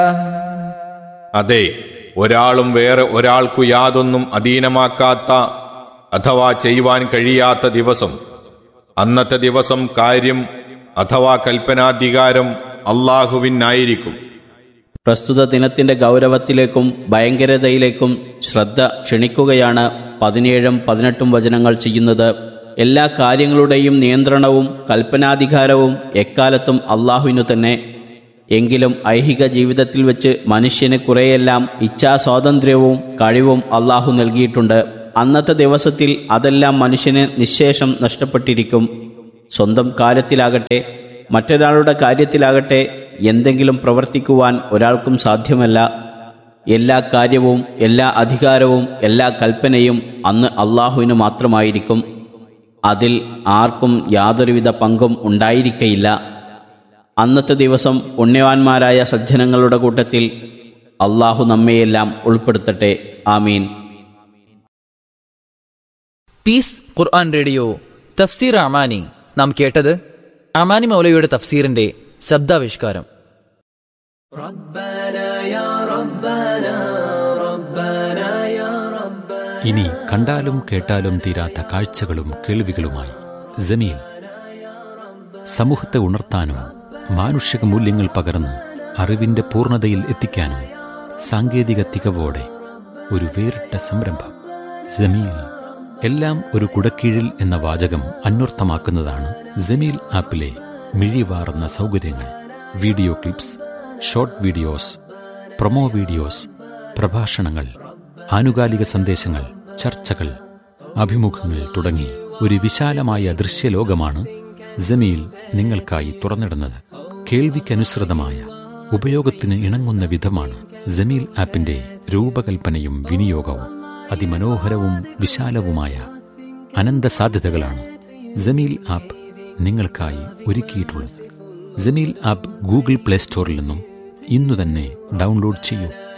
അതെ ഒരാളും വേറെ ഒരാൾക്കു യാതൊന്നും അധീനമാക്കാത്ത അഥവാ ചെയ്യുവാൻ കഴിയാത്ത ദിവസം അന്നത്തെ ദിവസം കാര്യം അഥവാ കൽപ്പനാധികാരം അള്ളാഹുവിനായിരിക്കും പ്രസ്തുത ദിനത്തിന്റെ ഗൗരവത്തിലേക്കും ഭയങ്കരതയിലേക്കും ശ്രദ്ധ ക്ഷണിക്കുകയാണ് പതിനേഴും പതിനെട്ടും വചനങ്ങൾ ചെയ്യുന്നത് എല്ലാ കാര്യങ്ങളുടെയും നിയന്ത്രണവും കൽപ്പനാധികാരവും എക്കാലത്തും അള്ളാഹുവിനു തന്നെ എങ്കിലും ഐഹിക ജീവിതത്തിൽ വെച്ച് മനുഷ്യന് കുറെയെല്ലാം ഇച്ഛാസ്വാതന്ത്ര്യവും കഴിവും അള്ളാഹു നൽകിയിട്ടുണ്ട് അന്നത്തെ ദിവസത്തിൽ അതെല്ലാം മനുഷ്യന് നിശേഷം നഷ്ടപ്പെട്ടിരിക്കും സ്വന്തം കാര്യത്തിലാകട്ടെ മറ്റൊരാളുടെ കാര്യത്തിലാകട്ടെ എന്തെങ്കിലും പ്രവർത്തിക്കുവാൻ ഒരാൾക്കും സാധ്യമല്ല എല്ലാ കാര്യവും എല്ലാ അധികാരവും എല്ലാ കൽപ്പനയും അന്ന് അള്ളാഹുവിന് മാത്രമായിരിക്കും അതിൽ ആർക്കും യാതൊരുവിധ പങ്കും ഉണ്ടായിരിക്കയില്ല അന്നത്തെ ദിവസം പുണ്യവാന്മാരായ സജ്ജനങ്ങളുടെ കൂട്ടത്തിൽ അള്ളാഹു നമ്മയെല്ലാം ഉൾപ്പെടുത്തട്ടെ ആമീൻ പീസ് ഖുർആൻ റേഡിയോ തഫ്സീർ അമാനി നാം കേട്ടത് അമാനി മൗലയുടെ തഫ്സീറിന്റെ ശബ്ദാവിഷ്കാരം ഇനി കണ്ടാലും കേട്ടാലും തീരാത്ത കാഴ്ചകളും കേൾവികളുമായി ജമീൽ സമൂഹത്തെ ഉണർത്താനും മാനുഷിക മൂല്യങ്ങൾ പകർന്ന് അറിവിന്റെ പൂർണ്ണതയിൽ എത്തിക്കാനും സാങ്കേതിക തികവോടെ ഒരു വേറിട്ട സംരംഭം ജമീൽ എല്ലാം ഒരു കുടക്കീഴിൽ എന്ന വാചകം അന്വർത്ഥമാക്കുന്നതാണ് ജമീൽ ആപ്പിലെ മിഴിവാറുന്ന സൗകര്യങ്ങൾ video clips short videos promo videos പ്രഭാഷണങ്ങൾ ആനുകാലിക സന്ദേശങ്ങൾ ചർച്ചകൾ അഭിമുഖങ്ങൾ തുടങ്ങി ഒരു വിശാലമായ ദൃശ്യലോകമാണ് ജമീൽ നിങ്ങൾക്കായി തുറന്നിടുന്നത് കേൾവിക്കനുസൃതമായ ഉപയോഗത്തിന് ഇണങ്ങുന്ന വിധമാണ് ജമീൽ ആപ്പിന്റെ രൂപകൽപ്പനയും വിനിയോഗവും അതിമനോഹരവും വിശാലവുമായ അനന്ത സാധ്യതകളാണ് ജമീൽ ആപ്പ് നിങ്ങൾക്കായി ഒരുക്കിയിട്ടുള്ളത് ജമീൽ ആപ്പ് ഗൂഗിൾ പ്ലേ സ്റ്റോറിൽ നിന്നും ഇന്നു തന്നെ ഡൗൺലോഡ് ചെയ്യൂ